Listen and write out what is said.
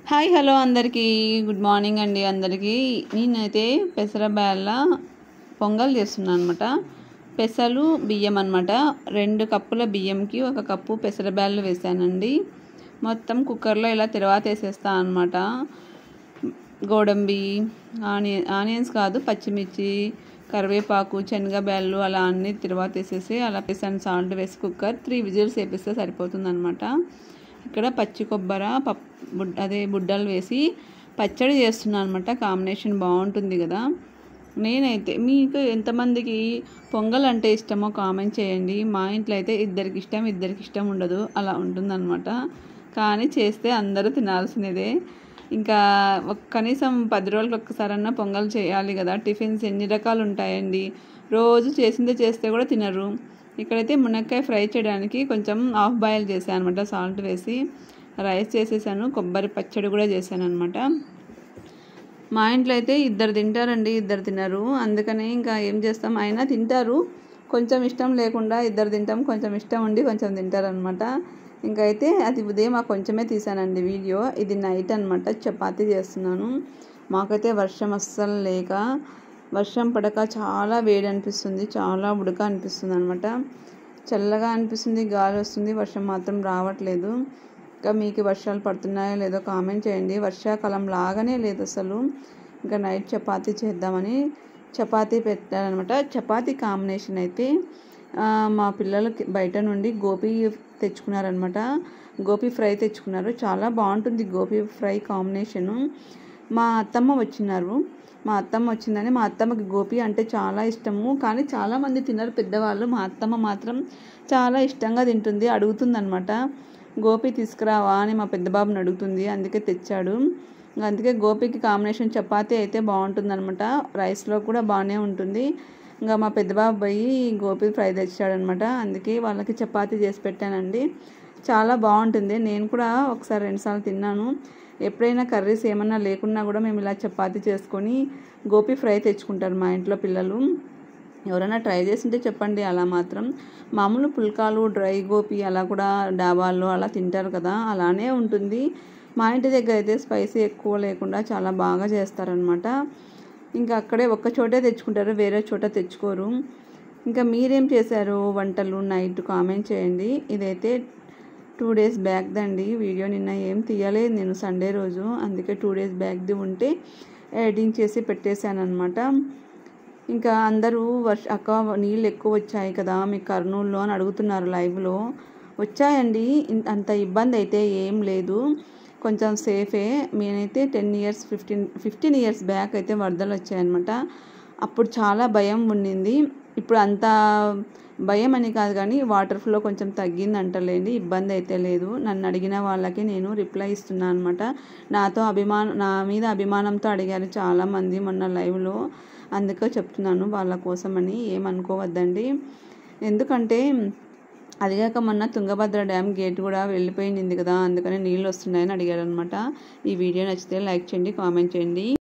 hi hello అందరికీ good morning అండి అందరికీ నేనైతే పెసర బేళ్ళ పొంగల్ చేస్తున్నాను అనమాట పెసలు బియ్యం అనమాట రెండు కప్పుల బియ్యంకి ఒక కప్పు పెసర బేళ్ళు వేసానండి మొత్తం కుక్కర్లో ఇలా తిరువాత వేసేస్తాను అనమాట గోడంబి ఆనియన్ ఆనియన్స్ కాదు పచ్చిమిర్చి కరివేపాకు శనగబేళ్ళు అలా అన్ని తిరువాత వేసేసి అలా వేసాను సాల్ట్ వేసి కుక్కర్ త్రీ విజిల్స్ వేపిస్తే సరిపోతుంది అనమాట ఇక్కడ పచ్చి కొబ్బర పప్ బుడ్ అదే బుడ్డలు వేసి పచ్చడి చేస్తున్నాను అనమాట కాంబినేషన్ బాగుంటుంది కదా నేనైతే మీకు ఎంతమందికి పొంగల్ అంటే ఇష్టమో కామెంట్ చేయండి మా ఇంట్లో అయితే ఇద్దరికి ఇష్టం ఇద్దరికి ఇష్టం ఉండదు అలా ఉంటుందన్నమాట కానీ చేస్తే అందరూ తినాల్సినదే ఇంకా ఒక కనీసం పది రోజులకు ఒక్కసారన్నా పొంగల్ చేయాలి కదా టిఫిన్స్ ఎన్ని రకాలు ఉంటాయండి రోజు చేసిందే చేస్తే కూడా తినరు ఇక్కడైతే మునక్కాయ ఫ్రై చేయడానికి కొంచెం హాఫ్ బాయిల్ చేశాను అనమాట సాల్ట్ వేసి రైస్ చేసేసాను కొబ్బరి పచ్చడి కూడా చేశాను అనమాట మా ఇంట్లో అయితే ఇద్దరు తింటారండి ఇద్దరు తినరు అందుకని ఇంకా ఏం చేస్తాం అయినా తింటారు కొంచెం ఇష్టం లేకుండా ఇద్దరు తింటాం కొంచెం ఇష్టం ఉండి కొంచెం తింటారనమాట ఇంకైతే అది ఉదయం ఆ కొంచెమే తీసానండి వీడియో ఇది నైట్ అనమాట చపాతీ చేస్తున్నాను మాకైతే వర్షం అస్సలు లేక వర్షం పడక చాలా వేడి అనిపిస్తుంది చాలా ఉడక అనిపిస్తుంది అనమాట చల్లగా అనిపిస్తుంది గాలి వస్తుంది వర్షం మాత్రం రావట్లేదు ఇంకా మీకు వర్షాలు పడుతున్నాయో లేదో కామెంట్ చేయండి వర్షాకాలం లాగానే లేదు అసలు ఇంకా నైట్ చపాతీ చేద్దామని చపాతీ పెట్టారనమాట చపాతీ కాంబినేషన్ అయితే మా పిల్లలకి బయట నుండి గోపి తెచ్చుకున్నారనమాట గోపి ఫ్రై తెచ్చుకున్నారు చాలా బాగుంటుంది గోపి ఫ్రై కాంబినేషను మా అత్తమ్మ వచ్చినారు మా అత్తమ్మ వచ్చిందని మా అత్తమ్మకి గోపి అంటే చాలా ఇష్టము కానీ చాలామంది తినరు పెద్దవాళ్ళు మా అత్తమ్మ మాత్రం చాలా ఇష్టంగా తింటుంది అడుగుతుందనమాట గోపి తీసుకురావా అని మా పెద్ద బాబుని అడుగుతుంది అందుకే తెచ్చాడు అందుకే గోపికి కాంబినేషన్ చపాతీ అయితే బాగుంటుందన్నమాట రైస్లో కూడా బాగానే ఉంటుంది ఇంకా మా పెద్ద బాబు పోయి గోపి ఫ్రై తెచ్చాడనమాట అందుకే వాళ్ళకి చపాతీ చేసి పెట్టానండి చాలా బాగుంటుంది నేను కూడా ఒకసారి రెండుసార్లు తిన్నాను ఎప్పుడైనా కర్రీస్ ఏమన్నా లేకున్నా కూడా మేము ఇలా చపాతీ చేసుకొని గోపి ఫ్రై తెచ్చుకుంటారు మా ఇంట్లో పిల్లలు ఎవరైనా ట్రై చేసింటే చెప్పండి అలా మాత్రం మామూలు పుల్కాలు డ్రై గోపి అలా కూడా డాబాల్లో అలా తింటారు కదా అలానే ఉంటుంది మా ఇంటి దగ్గర అయితే స్పైసీ ఎక్కువ లేకుండా చాలా బాగా చేస్తారనమాట ఇంకా అక్కడే ఒక్క చోటే తెచ్చుకుంటారు వేరే చోట తెచ్చుకోరు ఇంకా మీరేం చేశారు వంటలు నైట్ కామెంట్ చేయండి ఇదైతే టూ డేస్ బ్యాక్దండి వీడియో నిన్న ఏం తీయలేదు నేను సండే రోజు అందుకే టూ డేస్ బ్యాక్ది ఉంటే ఎడిటింగ్ చేసి పెట్టేశాను అనమాట ఇంకా అందరూ వర్ష అక్క నీళ్ళు ఎక్కువ వచ్చాయి కదా మీ కర్నూలులో అని అడుగుతున్నారు లైవ్లో వచ్చాయండి అంత ఇబ్బంది అయితే ఏం లేదు కొంచెం సేఫే నేనైతే ten years fifteen fifteen years back అయితే వరదలు వచ్చాయన్నమాట అప్పుడు చాలా భయం ఉండింది ఇప్పుడు అంత భయం అని కాదు కానీ వాటర్ ఫ్లో కొంచెం తగ్గింది అంటలేండి ఇబ్బంది అయితే లేదు నన్ను అడిగిన వాళ్ళకి నేను రిప్లై ఇస్తున్నాను అనమాట నాతో అభిమానం నా మీద అభిమానంతో అడిగారు చాలామంది మొన్న లైవ్లో అందుకే చెప్తున్నాను వాళ్ళ కోసమని ఏమనుకోవద్దండి ఎందుకంటే అదిగాక మొన్న తుంగభద్ర డ్యామ్ గేట్ కూడా వెళ్ళిపోయింది కదా అందుకని నీళ్ళు వస్తున్నాయని అడిగారు అనమాట ఈ వీడియో నచ్చితే లైక్ చేయండి కామెంట్ చేయండి